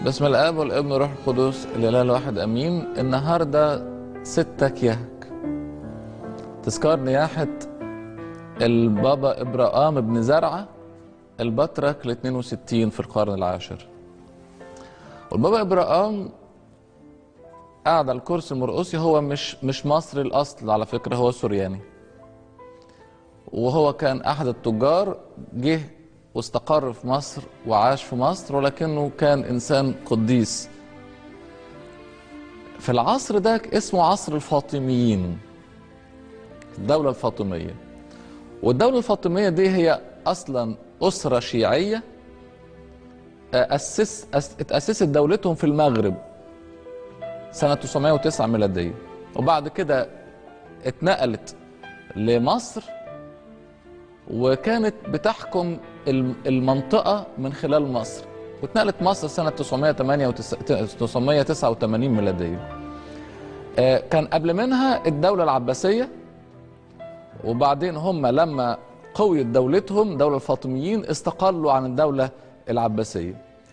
بسم الاب والابن والروح القدس الاله الواحد امين النهارده 6 كيهك تذكار نياحه البابا ابراهام بن زرعه البطرك ال 62 في القرن العاشر والبابا ابراهام قاعد على الكرسي المرقصي هو مش مش مصري الاصل على فكره هو سورياني وهو كان احد التجار جه واستقر في مصر وعاش في مصر ولكنه كان انسان قديس في العصر ده اسمه عصر الفاطميين الدولة الفاطمية والدولة الفاطمية دي هي أصلا أسرة شيعية أسس أس... اتأسست دولتهم في المغرب سنة 909 ميلادية وبعد كده اتنقلت لمصر وكانت بتحكم المنطقة من خلال مصر واتنقلت مصر سنة 989 ميلادية كان قبل منها الدولة العباسية وبعدين هم لما قويت دولتهم دولة الفاطميين استقلوا عن الدولة العباسية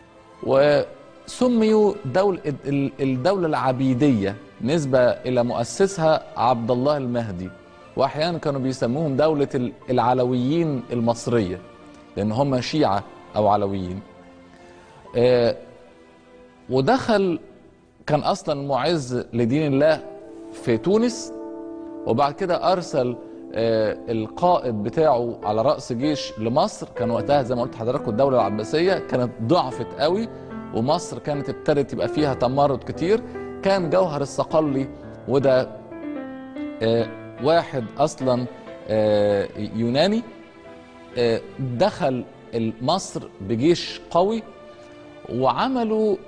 وسميوا دول الدولة العبيدية نسبة إلى مؤسسها عبد الله المهدي واحيانا كانوا بيسموهم دولة العلويين المصرية لان هم شيعة او علويين آه ودخل كان اصلا معز لدين الله في تونس وبعد كده ارسل آه القائد بتاعه على راس جيش لمصر كان وقتها زي ما قلت لحضراتكم الدوله العباسيه كانت ضعفت قوي ومصر كانت ابتدت يبقى فيها تمرد كتير كان جوهر الصقلي وده آه واحد اصلا يوناني دخل مصر بجيش قوي وعملوا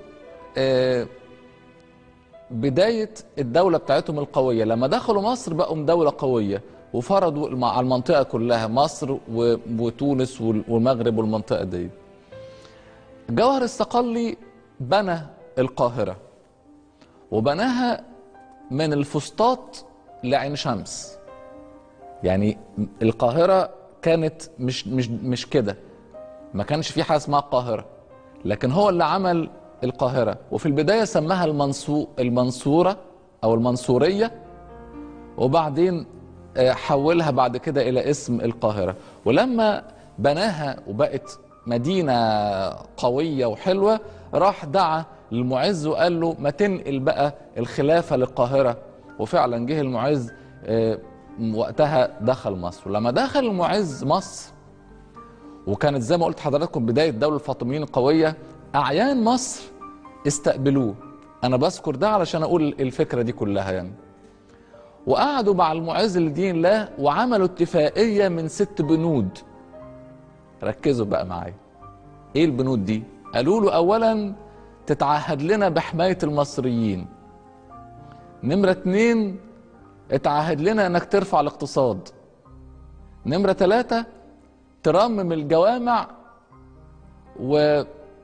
بداية الدولة بتاعتهم القوية لما دخلوا مصر بقوا دولة قوية وفرضوا على المنطقة كلها مصر وتونس والمغرب والمنطقة دي جوهر الصقلي بنى القاهرة وبناها من الفسطاط لعين شمس يعني القاهرة كانت مش مش مش كده ما كانش في حاجة اسمها القاهرة لكن هو اللي عمل القاهرة وفي البداية سماها المنصو المنصورة أو المنصورية وبعدين حولها بعد كده إلى اسم القاهرة ولما بناها وبقت مدينة قوية وحلوة راح دعا للمعز وقال له ما تنقل بقى الخلافة للقاهرة وفعلا جه المعز وقتها دخل مصر ولما دخل المعز مصر وكانت زي ما قلت حضراتكم بداية الدولة الفاطميين القوية أعيان مصر استقبلوه أنا بذكر ده علشان أقول الفكرة دي كلها يعني وقعدوا مع المعز لدين الله وعملوا اتفاقية من ست بنود ركزوا بقى معايا ايه البنود دي قالوا له اولا تتعهد لنا بحماية المصريين نمرة اتنين اتعهد لنا انك ترفع الاقتصاد نمرة ثلاثة ترمم الجوامع و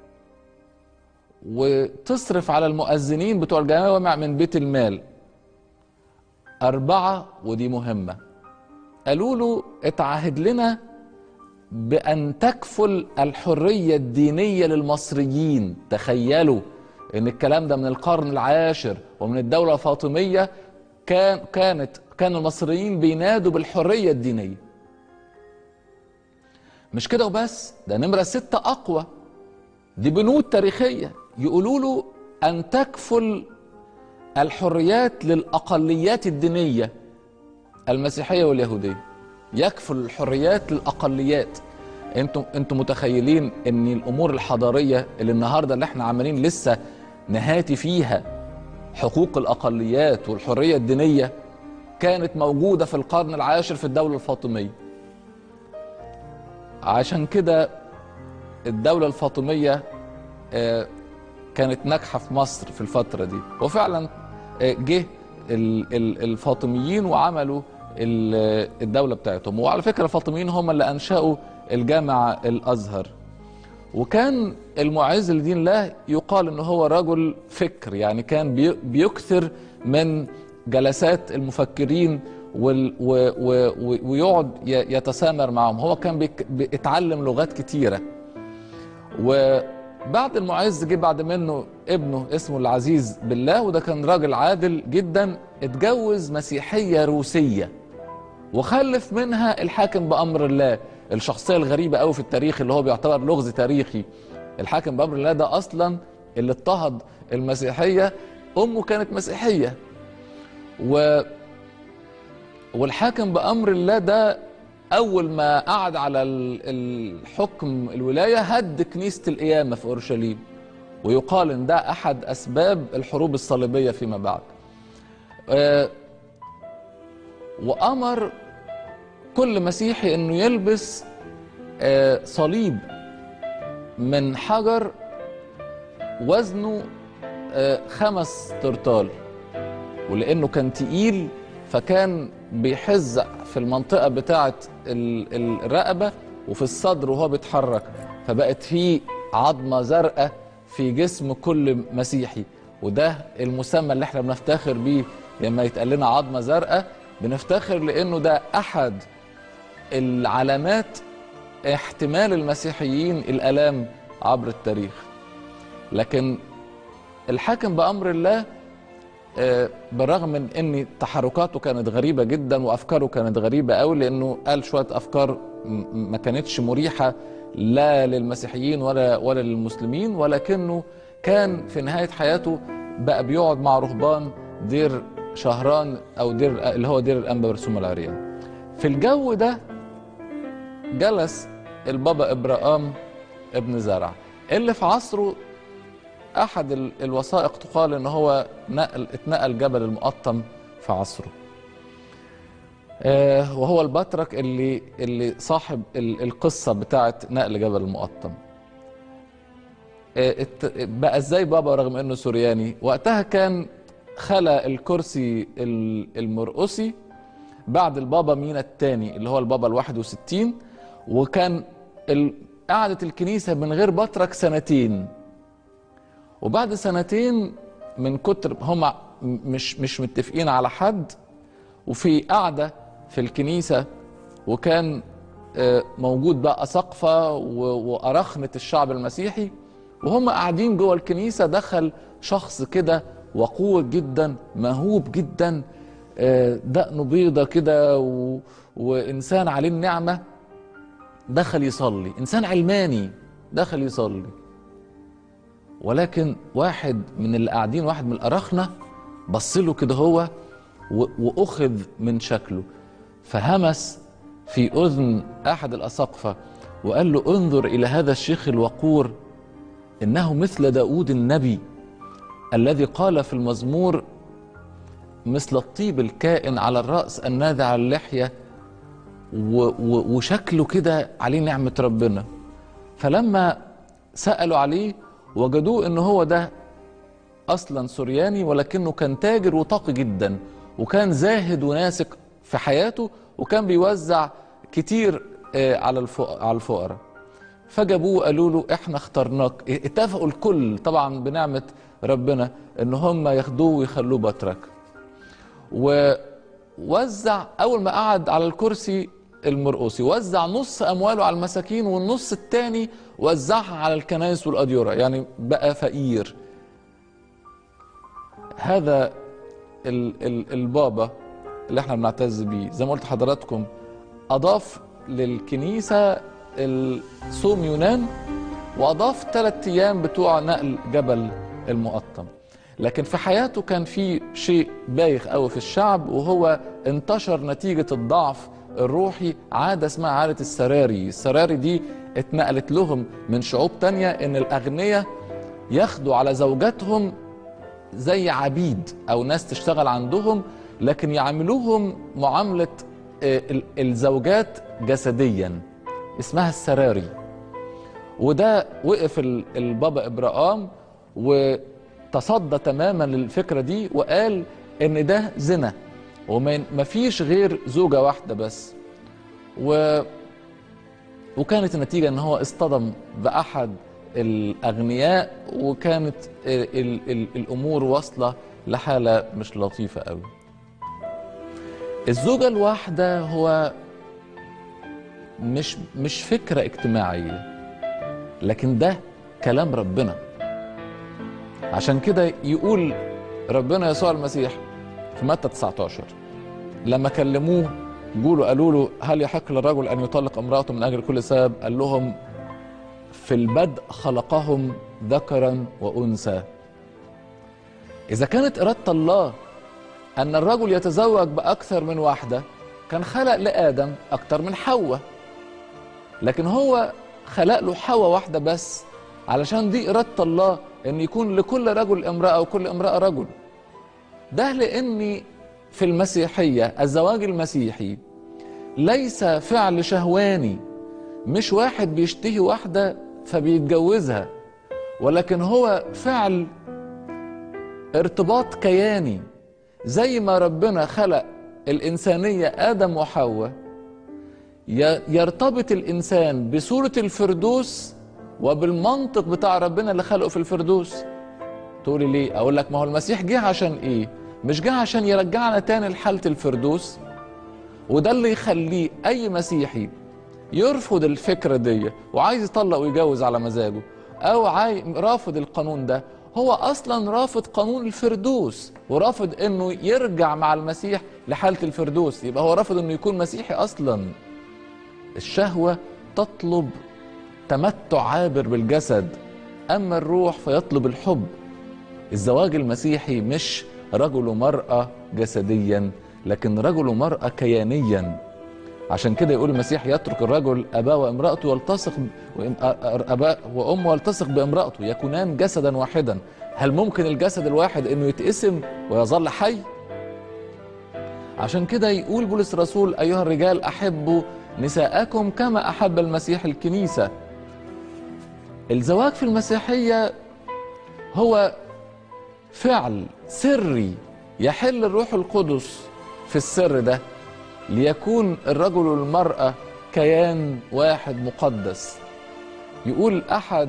وتصرف على المؤذنين بتوع الجوامع من بيت المال أربعة ودي مهمة قالوا له اتعهد لنا بأن تكفل الحرية الدينية للمصريين تخيلوا ان الكلام ده من القرن العاشر ومن الدولة الفاطمية كان كانت كان المصريين بينادوا بالحرية الدينية مش كده وبس ده نمرة ستة أقوى دي بنود تاريخية يقولوا له أن تكفل الحريات للأقليات الدينية المسيحية واليهودية يكفل الحريات للأقليات انتم انتم متخيلين ان الامور الحضاريه اللي النهارده اللي احنا عمالين لسه نهاتي فيها حقوق الاقليات والحريه الدينيه كانت موجوده في القرن العاشر في الدوله الفاطميه عشان كده الدوله الفاطميه كانت ناجحه في مصر في الفتره دي وفعلا جه الفاطميين وعملوا الدوله بتاعتهم وعلى فكره الفاطميين هم اللي انشأوا الجامع الازهر وكان المعز لدين الله يقال ان هو رجل فكر يعني كان بيكثر من جلسات المفكرين ويقعد يتسامر معهم هو كان بيتعلم لغات كتيره وبعد المعز جه بعد منه ابنه اسمه العزيز بالله وده كان راجل عادل جدا اتجوز مسيحية روسية وخلف منها الحاكم بأمر الله الشخصية الغريبة قوي في التاريخ اللي هو بيعتبر لغز تاريخي الحاكم بأمر الله ده أصلا اللي اضطهد المسيحية أمه كانت مسيحية و والحاكم بأمر الله ده أول ما قعد على ال- الحكم الولاية هد كنيسة القيامة في أورشليم ويقال إن ده أحد أسباب الحروب الصليبية فيما بعد آه، وأمر كل مسيحي إنه يلبس آه، صليب من حجر وزنه آه، خمس ترتال ولانه كان تقيل فكان بيحز في المنطقه بتاعه ال- ال- الرقبه وفي الصدر وهو بيتحرك فبقت فيه عظمه زرقاء في جسم كل مسيحي وده المسمى اللي احنا بنفتخر بيه لما يتقال لنا عظمه زرقاء بنفتخر لانه ده احد العلامات احتمال المسيحيين الالام عبر التاريخ لكن الحاكم بامر الله آه، بالرغم من ان تحركاته كانت غريبه جدا وافكاره كانت غريبه قوي لانه قال شويه افكار م- ما كانتش مريحه لا للمسيحيين ولا ولا للمسلمين ولكنه كان في نهايه حياته بقى بيقعد مع رهبان دير شهران او دير اللي هو دير الانبا برسوم العريان في الجو ده جلس البابا ابراهام ابن زرع اللي في عصره احد ال- الوثائق تقال ان هو نقل اتنقل جبل المقطم في عصره آه، وهو البطرك اللي اللي صاحب ال- القصه بتاعت نقل جبل المقطم آه، ات- بقى ازاي بابا رغم انه سورياني وقتها كان خلى الكرسي ال- المرقسي بعد البابا مينا الثاني اللي هو البابا الواحد وستين وكان ال- قعدت الكنيسة من غير بطرك سنتين وبعد سنتين من كتر هم مش مش متفقين على حد وفي قعدة في الكنيسة وكان آه، موجود بقى أساقفة و- وأرخنة الشعب المسيحي وهم قاعدين جوه الكنيسة دخل شخص كده وقوة جدا مهوب جدا آه، دقنه بيضة كده و... وإنسان عليه النعمة دخل يصلي إنسان علماني دخل يصلي ولكن واحد من اللي قاعدين واحد من الأرخنة بص له كده هو و... وأخذ من شكله فهمس في أذن أحد الأساقفة وقال له انظر إلى هذا الشيخ الوقور إنه مثل داود النبي الذي قال في المزمور مثل الطيب الكائن على الرأس الناذع على اللحية و و وشكله كده عليه نعمة ربنا فلما سألوا عليه وجدوه ان هو ده اصلا سورياني ولكنه كان تاجر وطاقي جدا وكان زاهد وناسك في حياته وكان بيوزع كتير آه، على الفق- على الفقراء فجابوه قالوا له احنا اخترناك اتفقوا الكل طبعا بنعمة ربنا ان هم ياخدوه ويخلوه بطرك ووزع اول ما قعد على الكرسي المرقسي وزع نص امواله على المساكين والنص التاني وزعها على الكنائس والاديره يعني بقى فقير هذا ال ال البابا اللي احنا بنعتز بيه زي ما قلت لحضراتكم اضاف للكنيسه الصوم يونان واضاف ثلاث ايام بتوع نقل جبل المقطم لكن في حياته كان في شيء بايخ قوي في الشعب وهو انتشر نتيجه الضعف الروحي عاده اسمها عاده السراري السراري دي اتنقلت لهم من شعوب تانية ان الاغنياء ياخدوا على زوجاتهم زي عبيد او ناس تشتغل عندهم لكن يعاملوهم معامله آه، ال- الزوجات جسديا اسمها السراري وده وقف ال- البابا ابراهام وتصدى تماما للفكره دي وقال ان ده زنا وما فيش غير زوجه واحده بس و وكانت النتيجه ان هو اصطدم باحد الاغنياء وكانت ال ال ال الامور واصله لحاله مش لطيفه قوي الزوجه الواحده هو مش مش فكره اجتماعيه لكن ده كلام ربنا عشان كده يقول ربنا يسوع المسيح في متى 19 لما كلموه يقولوا قالوا له هل يحق للرجل ان يطلق امراته من اجل كل سبب قال لهم في البدء خلقهم ذكرا وانثى اذا كانت اراده الله ان الرجل يتزوج باكثر من واحده كان خلق لادم اكثر من حواء لكن هو خلق له حواء واحده بس علشان دي اراده الله ان يكون لكل رجل امراه وكل امراه رجل ده لان في المسيحيه الزواج المسيحي ليس فعل شهواني مش واحد بيشتهي واحده فبيتجوزها ولكن هو فعل ارتباط كياني زي ما ربنا خلق الإنسانية آدم وحواء يرتبط الإنسان بصورة الفردوس وبالمنطق بتاع ربنا اللي خلقه في الفردوس تقولي ليه أقول لك ما هو المسيح جه عشان إيه مش جه عشان يرجعنا تاني لحالة الفردوس وده اللي يخليه أي مسيحي يرفض الفكرة دي وعايز يطلق ويجوز على مزاجه أو عاي... رافض القانون ده هو اصلا رافض قانون الفردوس ورافض انه يرجع مع المسيح لحاله الفردوس يبقى هو رافض انه يكون مسيحي اصلا الشهوه تطلب تمتع عابر بالجسد اما الروح فيطلب الحب الزواج المسيحي مش رجل ومراه جسديا لكن رجل ومراه كيانيا عشان كده يقول المسيح يترك الرجل اباه وامراته والتصق اباه وامه والتصق بامراته يكونان جسدا واحدا هل ممكن الجسد الواحد انه يتقسم ويظل حي عشان كده يقول بولس الرسول ايها الرجال احبوا نساءكم كما احب المسيح الكنيسه الزواج في المسيحيه هو فعل سري يحل الروح القدس في السر ده ليكون الرجل والمرأة كيان واحد مقدس يقول أحد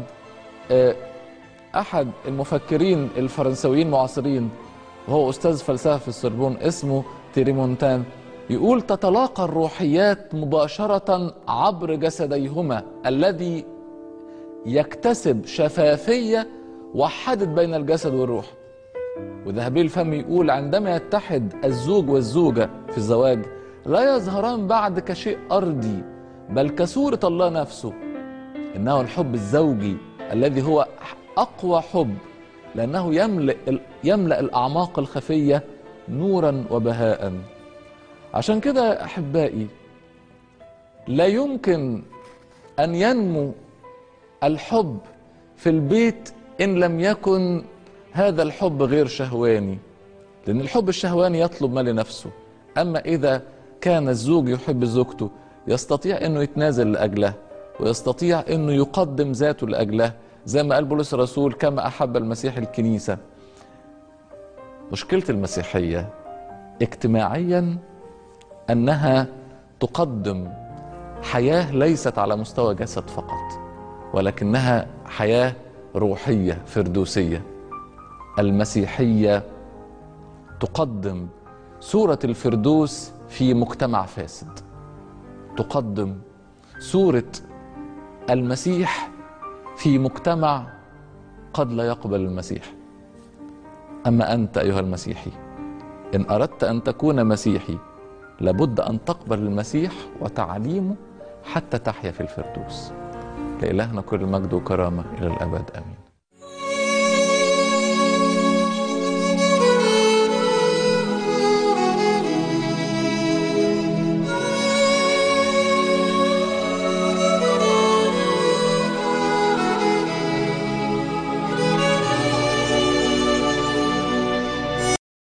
أحد المفكرين الفرنسويين المعاصرين وهو أستاذ فلسفة في السربون اسمه تيريمونتان يقول تتلاقى الروحيات مباشرة عبر جسديهما الذي يكتسب شفافية وحدت بين الجسد والروح وذهبي الفم يقول عندما يتحد الزوج والزوجة في الزواج لا يظهران بعد كشيء أرضي بل كصورة الله نفسه إنه الحب الزوجي الذي هو أقوى حب لأنه يملأ, يملأ الأعماق الخفية نورا وبهاء عشان كده أحبائي لا يمكن أن ينمو الحب في البيت إن لم يكن هذا الحب غير شهواني لأن الحب الشهواني يطلب ما لنفسه أما إذا كان الزوج يحب زوجته يستطيع انه يتنازل لاجلها ويستطيع انه يقدم ذاته لاجلها زي ما قال بولس الرسول كما احب المسيح الكنيسه مشكله المسيحيه اجتماعيا انها تقدم حياه ليست على مستوى جسد فقط ولكنها حياه روحيه فردوسيه المسيحيه تقدم صوره الفردوس في مجتمع فاسد تقدم صورة المسيح في مجتمع قد لا يقبل المسيح أما أنت أيها المسيحي إن أردت أن تكون مسيحي لابد أن تقبل المسيح وتعليمه حتى تحيا في الفردوس لإلهنا كل المجد وكرامة إلى الأبد آمين